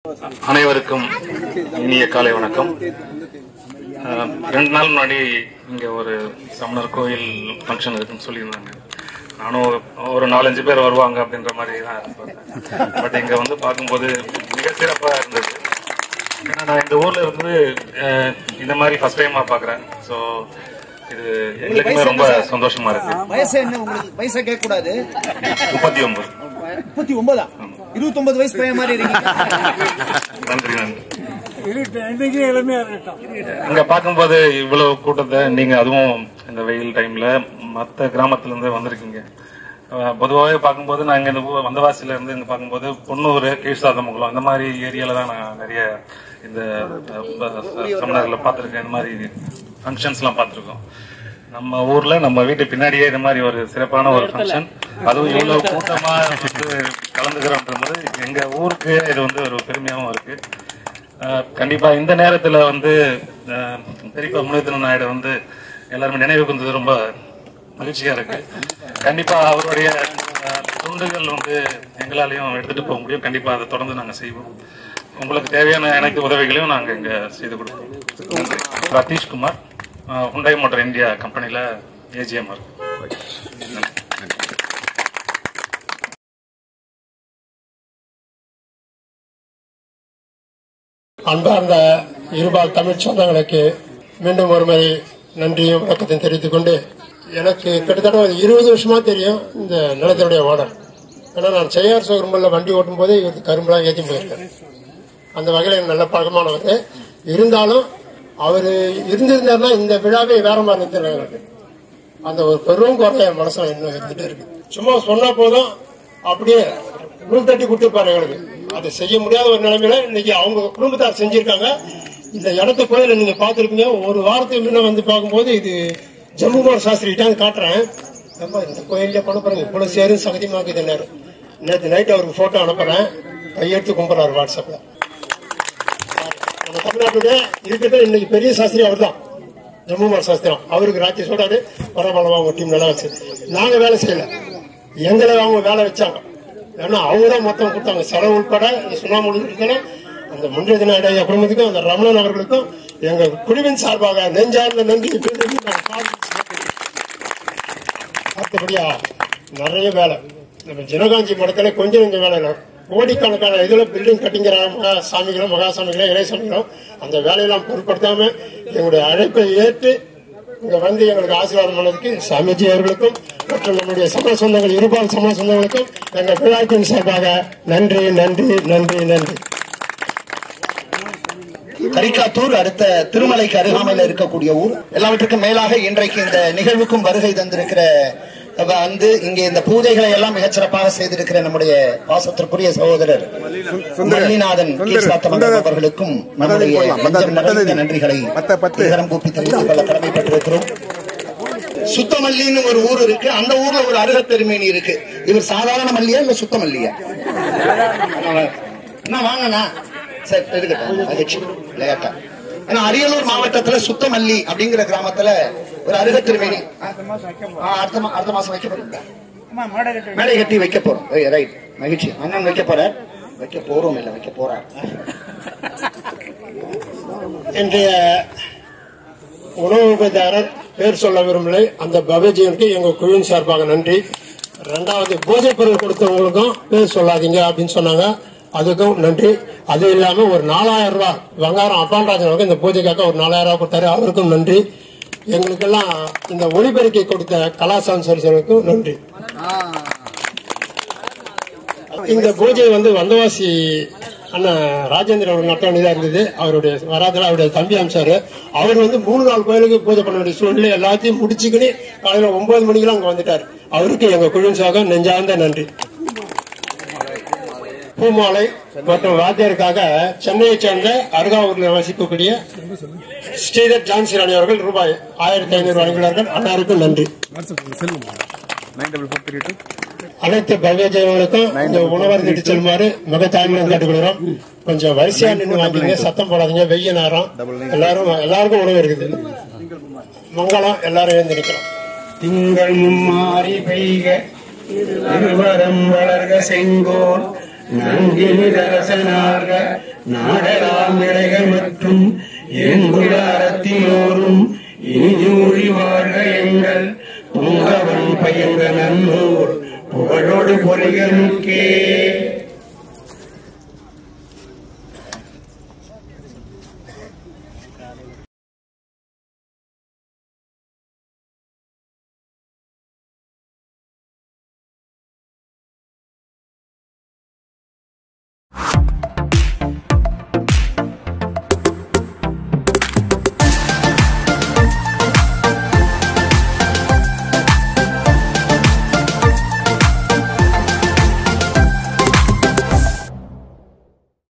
அனைவருக்கும் இனிய காலை வணக்கம் அஹ், ரெண்டு நாள் முன்னாடி இங்க ஒரு சமணர் கோயில் ஃபங்க்ஷன் இருக்குன்னு சொல்லியிருந்தாங்க நானும் ஒரு நாலஞ்சு பேர் வருவாங்க அப்படின்ற மாதிரி தான் பார்த்தேன் பட் இங்க வந்து பார்க்கும்போது மிக சிறப்பா இருந்தது ஏன்னா நான் இந்த ஊர்ல இருந்து அஹ், இந்த மாதிரி ஃபர்ஸ்ட் டைமா பாக்குறேன் ஸோ இது எங்களுக்குமே ரொம்ப சந்தோஷமா இருக்கு வயசு என்ன உங்களுக்கு வயசை கேட்க கூடாது முப்பத்தி ஒன்பது முப்பத்தி ஒன்பதா இருபத்தி ஒன்பது வயசு பையன் மாதிரி இருக்கீங்க நன்றி நன்றி இன்னைக்கு இளமையா இருக்கட்டும் இங்க பார்க்கும்போது இவ்வளவு கூட்டத்தை நீங்க அதுவும் இந்த வெயில் டைம்ல மத்த கிராமத்துல இருந்து வந்திருக்கீங்க அஹ் பொதுவாகவே பார்க்கும்போது நாங்க இந்த ஊ- வந்தவாசியில இருந்து இங்க பார்க்கும்போது பொன்னூர் கீழ்சாதமங்கலம் இந்த மாதிரி ஏரியால தான் நான் நிறைய இந்த சமணர்களை பார்த்திருக்கேன் இந்த மாதிரி ஃபங்க்ஷன்ஸ் எல்லாம் பார்த்திருக்கோம் நம்ம ஊர்ல நம்ம வீட்டு பின்னாடியே இந்த மாதிரி ஒரு சிறப்பான ஒரு ஃபங்க்ஷன் அதுவும் இவ்வளவு கூட்டமா வந்து கலந்துக்கிறோன்றது எங்க ஊருக்கு இது வந்து ஒரு பெருமையாவும் இருக்கு அஹ் கண்டிப்பா இந்த நேரத்துல வந்து அஹ், பெரியப்பா முனிதன் நாயுடு வந்து எல்லாருமே நினைவுக்கு வந்தது ரொம்ப மகிழ்ச்சியா இருக்கு கண்டிப்பா அவருடைய அஹ், துண்டுகள் வந்து எங்களாலையும் எடுத்துட்டு போக முடியும் கண்டிப்பா அதை தொடர்ந்து நாங்க செய்வோம் உங்களுக்கு தேவையான அனைத்து உதவிகளையும் நாங்க இங்க செய்து கொடுப்போம் நன்றி ரதீஷ்குமார் ஹுண்டாய் மோட்டார் இந்தியா கம்பெனில ஏஜிஎம் அன்பார்ந்த இருபால் தமிழ் சொந்தங்களுக்கு மீண்டும் ஒருமுறை நன்றியும் வணக்கத்தையும் தெரிவித்துக் கொண்டு எனக்கு கிட்டத்தட்ட ஒரு இருபது வருஷமா தெரியும் இந்த நிலத்தினுடைய ஓனர் ஏன்னா நான் செய்யார் சோகர்மல்ல வண்டி ஓட்டும் போதே இவருக்கு கரும்புலாம் ஏற்றி போயிருக்கேன் அந்த வகையில் எனக்கு நல்ல பழக்கமானவர் இருந்தாலும் அவர் இருந்திருந்தாருன்னா இந்த விழாவே வேற மாதிரி இருந்துச்சு எங்களுக்கு அந்த ஒரு பெரும் குறை என் மனசுல இன்னும் இருந்துட்டு இருக்கு சும்மா சொன்னா போதும் அப்படியே நூல் தட்டி கொடுத்துருப்பாரு எங்களுக்கு அதை செய்ய முடியாத ஒரு நிலைமையில இன்னைக்கு அவங்க குடும்பத்தார் செஞ்சிருக்காங்க இந்த இடத்த கோயில நீங்க பார்த்திருப்பீங்க ஒரு வாரத்துக்கு முன்ன வந்து பார்க்கும்போது இது ஜம்முகுமார் சாஸ்திரிகிட்ட காட்டுறேன் ஏப்பா, இந்த கோயில்ல பண்ண பாருங்க இவ்வளவு சேரும் சகதியமாக்குது நேரம் நேற்று நைட் அவருக்கு போட்டோ அனுப்புறேன் கையெடுத்து கும்பிடுறாரு வாட்ஸ்அப்ல நம்ம தமிழ்நாட்டுடைய இருக்கிறது இன்னைக்கு பெரிய சாஸ்திரி அவர் தான் ஜம்முமார் சாஸ்திரம் அவருக்கு ராஜ்ய சொல்றாரு பரவாயில்ல அவங்க டீம் நல்லா வச்சு நாங்க வேலை செய்யல எங்களை அவங்க வேலை வச்சாங்க ஏன்னா அவங்க தான் மொத்தம் கொடுத்தாங்க செலவு உட்பட இந்த சுண்ணாம்பு உட்பட அந்த முன்றைய தின இடைய குடும்பத்துக்கும் அந்த ரமணன் அவர்களுக்கும் எங்க குழுவின் சார்பாக நெஞ்சார்ந்த நன்றி மீண்டும் நாங்கள் பாராட்டி அடுத்தபடியா நிறைய வேலை நம்ம ஜனகாஞ்சி மடத்துல கொஞ்சம் கொஞ்சம் வேலை இல்லை கோடிக்கணக்கான இதுல பில்டிங் கட்டிங்கிறாங்க மகா சாமிகளும் மகா சாமிகளும் இறை சாமிகளும் அந்த வேலையெல்லாம் பொருட்படுத்தாம எங்களுடைய அழைப்பை ஏற்று இங்க வந்து எங்களுக்கு ஆசீர்வாதம் பண்ணதுக்கு சாமிஜி அவர்களுக்கும் மற்றும் நம்முடைய சமண சொந்தங்கள் இருபால் சமண சொந்தங்களுக்கும் எங்கள் விழாக்கின் சார்பாக நன்றி நன்றி நன்றி நன்றி கரிக்காத்தூர் அடுத்த திருமலைக்கு அருகாமையில் இருக்கக்கூடிய ஊர் எல்லாவற்றுக்கும் மேலாக இன்றைக்கு இந்த நிகழ்வுக்கும் வருகை தந்திருக்கிற வந்து இங்கே இந்த பூஜைகளை எல்லாம் மிகச்சிறப்பாக செய்திருக்கிற நம்முடைய பாசத்திற்குரிய சகோதரர் மல்லிநாதன் கீழ்சாத்தமங்கலம் அவர்களுக்கும் நம்முடைய நெஞ்சம் நிறைந்த நன்றிகளை இதரம் கூப்பி தெரிவித்துக் கொள்ள கடமைப்பட்டிருக்கிறோம் சுத்தமல்லின்னு ஒரு ஊர் இருக்கு அந்த ஊர்ல ஒரு அருகத் பெருமேனி இருக்கு இவர் சாதாரண மல்லியா இல்ல சுத்த மல்லியா அண்ணா வாங்கண்ணா சரி இருக்கட்டும் மகிழ்ச்சி விளையாட்டா ஏன்னா அரியலூர் மாவட்டத்துல சுத்தமல்லி அப்படிங்கிற கிராமத்துல ஒரு அருகத் திருமேனி ஆ, அடுத்த மா- அடுத்த மாசம் வைக்க போறீங்களா மேடை கட்டி வைக்க போறோம் ரைட் மகிழ்ச்சி அண்ணன் வைக்க போறார் வைக்க போறோம் இல்ல வைக்க போறார் இன்றைய உணவுதாரர் பேர் சொல்ல விரும்பலை அந்த பவேஜியனுக்கு எங்க குழுவின் சார்பாக நன்றி ரெண்டாவது பூஜை பொருள் கொடுத்தவங்களுக்கும் பேர் சொல்லாதீங்க அப்படின்னு சொன்னாங்க அதுக்கும் நன்றி அது இல்லாம ஒரு நாலாயிரம் ரூபாய் வெங்காரம் அப்பான்ராஜன் அவருக்கு இந்த பூஜைக்காக ஒரு நாலாயிரம் ரூபாய் கொடுத்தாரு அவருக்கும் நன்றி எங்களுக்கெல்லாம் இந்த ஒளிபெருக்கை கொடுத்த கலாசான் சரிசனுக்கும் நன்றி இந்த பூஜை வந்து வந்தவாசி அண்ணன் ராஜேந்திரன் அவர் நடத்த வேண்டியதா இருந்தது அவருடைய வராதுல அவருடைய தம்பி அமிச்சாரு அவர் வந்து மூணு நாள் கோயிலுக்கு பூஜை பண்ண வேண்டிய சூழ்நிலை எல்லாத்தையும் முடிச்சுக்கிட்டு காலையில ஒன்பது மணிக்கெல்லாம் அங்க வந்துட்டார் அவருக்கு எங்க குழுவின் சாக நெஞ்சார்ந்த நன்றி பூமாலை மற்றும் வாத்தியருக்காக சென்னையை சேர்ந்த அருகாவூரில் வசிக்கக்கூடிய ஸ்ரீதர் ஜான்சி ராணி அவர்கள் ரூபாய் ஆயிரத்தி ஐநூறு வழங்கினார்கள் அன்னாருக்கும் நன்றி அனைத்து பல்வேஜர்களுக்கும் இந்த உணவர் திட்டு செல்லுமாறு மிக தாய்மையாக கேட்டுக்கொள்கிறோம் கொஞ்சம் வரிசையா நின்று வாங்கிங்க சத்தம் போடாதீங்க வெய்ய நேரம் எல்லாரும் எல்லாருக்கும் உணவு இருக்குது மங்களம் எல்லாரும் எழுந்து நிற்கிறோம் திங்கள் மும்மாறி பெய்க இருவரம் வளர்க செங்கோல் நன்கினிதரசனார்க நாடலாம் இலைகள் மற்றும் எங்குல அறத்தினோரும் இனியூறி வாழ்க எங்கள் புங்கவன் பயங்க நன்னூர் புகழோடு பொறிகளுக்கே